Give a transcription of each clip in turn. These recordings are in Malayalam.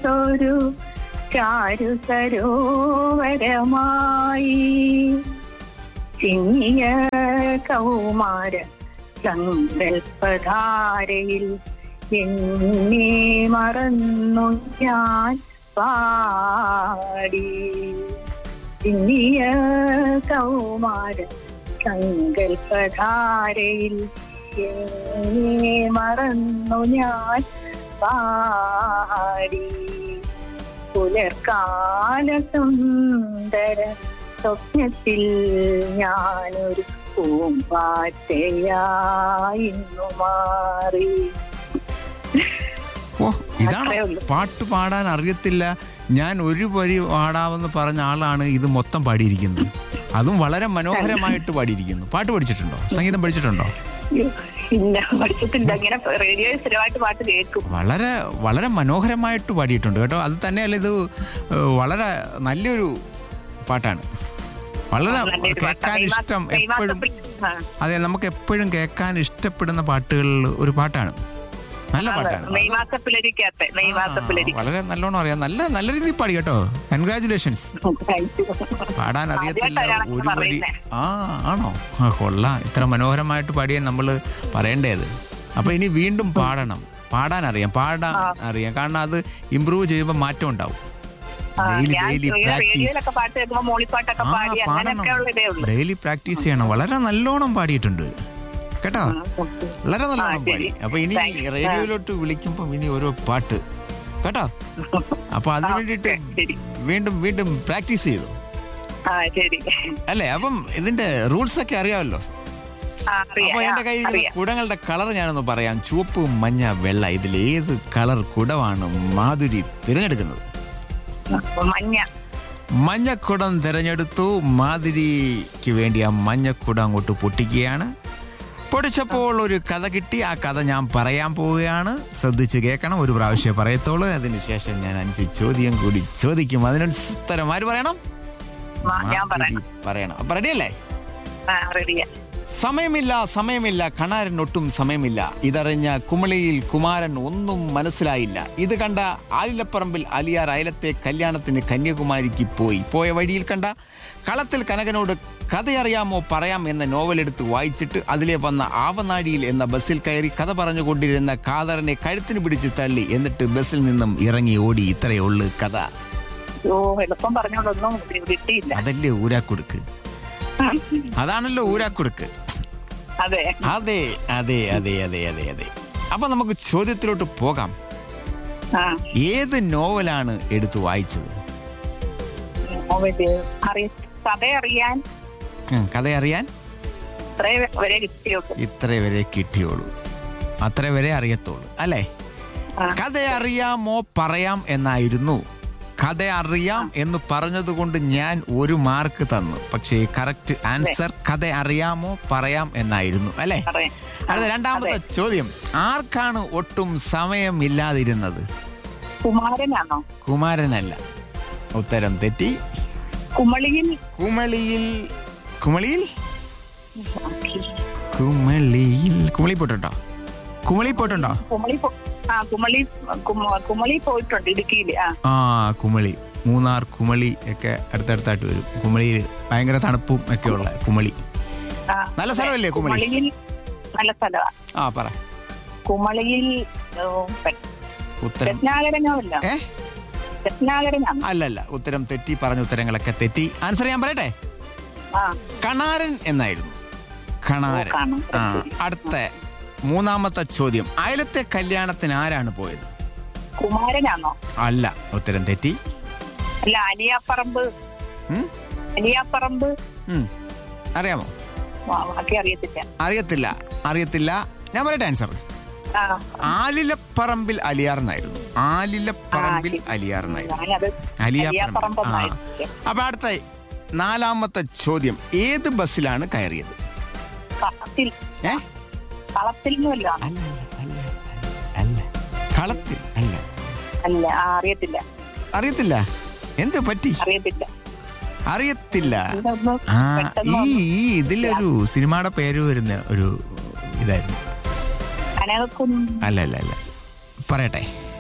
തീരത്തൊരു ചാരു സരോവരമായി ചിങ്ങിയ കൗമാര സങ്കൽപ്പധാരയിൽ എന്നെ മറന്നു ഞാൻ പാടി ചിങ്ങിയ കൗമാര സങ്കൽപ്പധാരയിൽ എന്നെ മറന്നു ഞാൻ പാടി പുലർക്കാല സുന്ദര സ്വപ്നത്തിൽ ഞാനൊരു പൂമ്പാറ്റയായിന്നു മാറി ഓ ഇതാണ് അത്രേ ഉള്ളൂ. പാട്ട് പാടാൻ അറിയത്തില്ല ഞാൻ ഒരു വരി പാടാമെന്ന് പറഞ്ഞ ആളാണ് ഇത് മൊത്തം പാടിയിരിക്കുന്നത് അതും വളരെ മനോഹരമായിട്ട് പാടിയിരിക്കുന്നു പാട്ട് പഠിച്ചിട്ടുണ്ടോ സംഗീതം പഠിച്ചിട്ടുണ്ടോ അയ്യോ, ഇല്ല പഠിച്ചിട്ടില്ല ഇങ്ങനെ റേഡിയോ സ്ഥിരമായിട്ട് പാട്ട് കേൾക്കും വളരെ വളരെ മനോഹരമായിട്ട് പാടിയിട്ടുണ്ട് കേട്ടോ അത് തന്നെയല്ല ഇത് ഏഹ്, വളരെ നല്ലൊരു പാട്ടാണ് വളരെ നല്ലൊരു പാട്ടാ. കേൾക്കാൻ മെയ് മാസം- ഇഷ്ടം മെയ് എപ്പോഴും മാസത്തിൽ- ആ. അതെ നമുക്ക് എപ്പോഴും കേൾക്കാൻ ഇഷ്ടപ്പെടുന്ന പാട്ടുകളിൽ ഒരു പാട്ടാണ് നല്ല ആണ്. പാട്ടാണ് മെയ് മാസപ്പിലരിക്കകത്തെ മെയ് ആ, മാസപ്പിലരി വളരെ നല്ലോണം അറിയാം നല്ല നല്ല രീതിയിൽ പാടി കേട്ടോ കൺഗ്രാചുലേഷൻസ് പാടാൻ അറിയത്തില്ല ആദ്യമായിട്ടാണ് ഒരു വരി പറയുന്നേ. ആ ആണോ ആ കൊള്ളാം ഇത്ര മനോഹരമായിട്ട് പാടിയാൽ നമ്മൾ പറയേണ്ടത് അപ്പൊ ഇനി വീണ്ടും പാടണം പാടാൻ അറിയാം പാടാൻ അറിയാം കാരണം അത് ഇമ്പ്രൂവ് ചെയ്യുമ്പോൾ മാറ്റം ഉണ്ടാവും ഡെയിലി ഡെയിലി പ്രാക്ടീസ് റേഡിയോയിലൊക്കെ പാട്ട് കേൾക്കുമ്പോ മൂളിപ്പാട്ടൊക്കെ ആ പാടി പാടണം അങ്ങനെയൊക്കെ ഉള്ള ഇതേ ഉള്ളൂ ഡെയിലി പ്രാക്ടീസ് ചെയ്യണം വളരെ നല്ലോണം പാടിയിട്ടുണ്ട് കേട്ടോ വളരെ നല്ലോണം ആ, പാടി ശരി. അപ്പൊ ഇനി Thank you. റേഡിയോയിലോട്ട് വിളിക്കുമ്പോ ഇനി ഓരോ പാട്ട് കേട്ടോ അപ്പൊ അതിനു ആ, വേണ്ടിയിട്ട് ശരി. വീണ്ടും വീണ്ടും പ്രാക്ടീസ് ചെയ്തു ആ ശരി അല്ലേ അപ്പം ഇതിന്റെ റൂൾസ് ഒക്കെ അറിയാമല്ലോ ആ, അറിയാം, അപ്പൊ എന്റെ ആ, കയ്യിൽ അറിയാം. കുടങ്ങളുടെ കളർ ഞാനൊന്ന് പറയാം ചുവപ്പ് മഞ്ഞ വെള്ള ഇതിൽ ഏത് കളർ കുടമാണ് മാധുരി തിരഞ്ഞെടുക്കുന്നത് അപ്പൊ മഞ്ഞ മഞ്ഞക്കുടം തിരഞ്ഞെടുത്തു മാധുരിക്ക് വേണ്ടി ആ മഞ്ഞക്കുടം അങ്ങോട്ട് പൊട്ടിക്കുകയാണ് പൊടിച്ചപ്പോൾ ഒരു കഥ കിട്ടി ആ കഥ ഞാൻ പറയാൻ പോവുകയാണ് ശ്രദ്ധിച്ച് കേൾക്കണം ഒരു പ്രാവശ്യം പറയത്തോളൂ അതിനുശേഷം ഞാൻ അഞ്ച് ചോദ്യം കൂടി ചോദിക്കും അതിനൊരു ഉത്തരം ആര് പറയണം ആ, ഞാൻ പറയാം മാധുരി പറയണം അപ്പൊ റെഡിയല്ലേ ആ റെഡിയാ സമയമില്ല സമയമില്ല കണാരൻ ഒട്ടും സമയമില്ല ഇതറിഞ്ഞ കുമളിയിൽ കുമാരൻ ഒന്നും മനസ്സിലായില്ല ഇത് കണ്ട ആലിലപ്പറമ്പിൽ അലിയാർ അയലത്തെ കല്യാണത്തിന് കന്യാകുമാരിക്ക് പോയി പോയ വഴിയിൽ കണ്ട കളത്തിൽ കനകനോട് കഥയറിയാമോ പറയാം എന്ന നോവൽ എടുത്ത് വായിച്ചിട്ട് അതിലെ വന്ന ആവനാഴിയിൽ എന്ന ബസ്സിൽ കയറി കഥ പറഞ്ഞുകൊണ്ടിരുന്ന കാതറിനെ കഴുത്തിന് പിടിച്ച് തള്ളി എന്നിട്ട് ബസ്സിൽ നിന്നും ഇറങ്ങി ഓടി ഇത്രയേ ഉള്ളു കഥ ഓ എളുപ്പം പറഞ്ഞോണ്ടൊന്നും കിട്ടിയില്ല അതല്ലേ ഊരാക്കുടുക്ക് അതാണല്ലോ ഊരാക്കുടുക്ക് അതെ അതെ അതെ അതെ അതെ അതെ അതെ അപ്പൊ നമുക്ക് ചോദ്യത്തിലോട്ട് പോകാം ആ ഏത് നോവലാണ് എടുത്തു വായിച്ചത് നോവല് അറിയ കഥ അറിയാൻ ഉം, കഥ അറിയാൻ ഇത്രേ വരെ കിട്ടിയുള്ളൂ ഇത്ര വരെ കിട്ടിയോളൂ അത്ര വരെ അറിയത്തുള്ളൂ അല്ലേ ആ. കഥ അറിയാമോ പറയാം എന്നായിരുന്നു കഥ അറിയാം എന്ന് പറഞ്ഞത് കൊണ്ട് ഞാൻ ഒരു മാർക്ക് തന്നു പക്ഷേ കറക്റ്റ് ആൻസർ കഥ അറിയാമോ പറയാം എന്നായിരുന്നു അല്ലേ പറയാം അടുത്ത രണ്ടാമത്തെ ചോദ്യം ആർക്കാണ് ഒട്ടും സമയമില്ലാതിരുന്നത് കുമാരനാണോ കുമാരനല്ല ഉത്തരം തെറ്റി കുമളിയിൽ കുമളിയിൽ കുമളിയിൽ കുമളിയിൽ കുമളി പോയിട്ടുണ്ടോ കുമളി പോയിട്ടുണ്ടോ കുമളി പോ- ആ കുമളി കുമ- കുമളി പോയിട്ടുണ്ട് ഇടുക്കിയില് ആ ആ കുമളി മൂന്നാർ കുമളി ഒക്കെ അടുത്തടുത്തായിട്ട് വരും കുമളിയിൽ ഭയങ്കര തണുപ്പും ഒക്കെ ഉള്ള കുമളി ആ. നല്ല സ്ഥലമല്ലേ കുമളി? കുമളിയിൽ നല്ല സ്ഥലമാ ആ പറ കുമളിയിൽ ഓ, പെ- ഉത്തരം രത്നാകരനോല്ല ഏ രത്നാകരനാണ് അല്ലല്ല ഉത്തരം തെറ്റി പറഞ്ഞ ഉത്തരങ്ങളൊക്കെ തെറ്റി ആൻസർ ഞാൻ പറയട്ടെ ആ കണാരൻ എന്നായിരുന്നു കണാരൻ ഓ, കാണാം. ആ അടുത്ത മൂന്നാമത്തെ ചോദ്യം അയലത്തെ കല്യാണത്തിന് ആരാണ് പോയത് കുമാരനാണോ അല്ല ഉത്തരം തെറ്റി അല്ല അലിയാപ്പറമ്പ് ഉം? അലിയാപ്പറമ്പ് ഉം. അറിയാമോ ആ, ബാക്കി അറിയത്തില്ല അറിയത്തില്ല അറിയത്തില്ല ഞാൻ പറയട്ടെ ആൻസർ ആ ആലിലപ്പറമ്പിൽ അലിയാർ എന്നായിരുന്നു ആലിലപ്പറമ്പിൽ ആ, ശരി. അലിയാർ എന്നായിരുന്നു ഞാനത് അലിയാപ്പറമ്പ് ആ അലിയാപ്പറമ്പ് അപ്പൊ അടുത്ത നാലാമത്തെ ചോദ്യം ഏത് ബസ്സിലാണ് കയറിയത് കളത്തിൽ ഏ കളത്തിൽ നിന്നുമല്ല അല്ല അല്ല അല്ല അല്ല കളത്തിൽ അല്ല അല്ല ആ, അറിയത്തില്ല അറിയത്തില്ല എന്ത് പറ്റി അറിയത്തില്ല അറിയത്തില്ല ഇതൊന്ന് ആ പെട്ടെന്ന് ഈ ഒന്ന് ഈ ഇതിലൊരു സിനിമയുടെ പേര് വരുന്ന ഒരു ഇതായിരുന്നു കനകക്കുന്ന് അല്ല അല്ല അല്ല പറയട്ടെ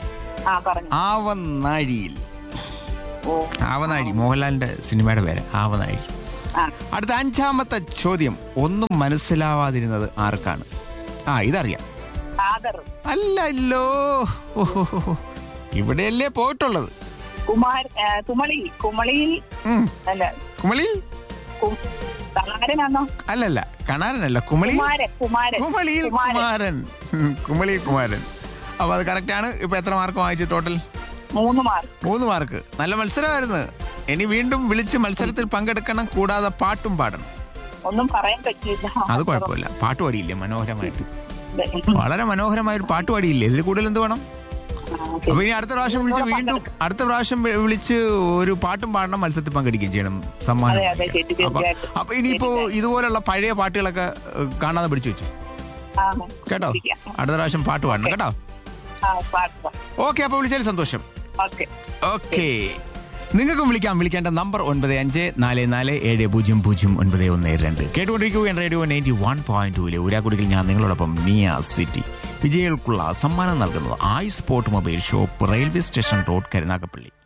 ആ പറഞ്ഞു ആവനാഴിയിൽ ഓ ആവനാഴി മോഹൻലാലിന്റെ സിനിമയുടെ പേര് ആവനാഴി ആ അടുത്ത അഞ്ചാമത്തെ ചോദ്യം ഒന്നും മനസ്സിലാവാതിരുന്നത് ആർക്കാണ് ആ ഇതറിയാം ആദർ അല്ലല്ലോ ഓഹോ ഇവിടെയല്ലേ പോയിട്ടുള്ളത് കുമാർ ആ, കുമളി കുമളിയിൽ ഉം. അല്ല കുമളിയിൽ കു- കണാരനാണോ അല്ലല്ല കണാരനല്ല കുമളി കുമാരൻ കുമാരൻ കുമളിയിൽ കുമാരൻ. കുമാരൻ ഉം, കുമളിയിൽ കുമാരൻ അപ്പൊ അത് കറക്റ്റ് ആണ് ഇപ്പൊ എത്ര മാർക്ക് വാങ്ങിച്ചു ടോട്ടൽ മൂന്ന് മാർക്ക് മൂന്ന് മാർക്ക് നല്ല മത്സരമായിരുന്നു ഇനി വീണ്ടും വിളിച്ച് മത്സരത്തിൽ പങ്കെടുക്കണം കൂടാതെ പാട്ടും പാടണം ഒന്നും പറയാൻ പറ്റിയില്ല അത് കുഴപ്പമില്ല പാട്ട് പാടിയില്ലേ മനോഹരമായിട്ട് അതെ. വളരെ മനോഹരമായ ഒരു പാട്ട് പാടിയില്ലേ ഇതിൽ കൂടുതൽ എന്ത് വേണം ആ, ഓക്കേ. അപ്പൊ ഇനി അടുത്ത പ്രാവശ്യം വിളിച്ച് വീണ്ടും അടുത്ത പ്രാവശ്യം വി- വിളിച്ച് ഒരു പാട്ടും പാടണം മത്സരത്തിൽ പങ്കെടുക്കുകയും ചെയ്യണം സമ്മാനം അതെ, അതെ, വാങ്ങിക്കാൻ. ശരി, അപ്പൊ തീർച്ചയായിട്ടും. അപ്പൊ ഇനിയിപ്പോ ഇതുപോലുള്ള പഴയ പാട്ടുകളൊക്കെ ഏഹ്, കാണാതെ പിടിച്ചു വെച്ചു ആ, കേട്ടോ ഇരിക്കാം. അടുത്ത പ്രാവശ്യം പാട്ട് പാടണം കേട്ടോ ആ, പാട്ട് പാ. ഓക്കെ അപ്പൊ വിളിച്ചാൽ സന്തോഷം ഓക്കെ ഓക്കെ നിങ്ങൾക്കും വിളിക്കാം വിളിക്കേണ്ട നമ്പർ ഒൻപത് അഞ്ച് നാല് നാല് ഏഴ് പൂജ്യം പൂജ്യം ഒൻപത് ഒന്ന് രണ്ട് കേട്ടുകൊണ്ടിരിക്കുകയാണ് റേഡിയോ നയൻറ്റി വൺ പോയിന്റ് ടൂലെ ഊരാക്കുടിയിൽ ഞാൻ നിങ്ങളോടൊപ്പം നിയ സിറ്റി വിജയികൾക്കുള്ള സമ്മാനം നൽകുന്നത് ആയി sport mobile shop railway station road Karunagappally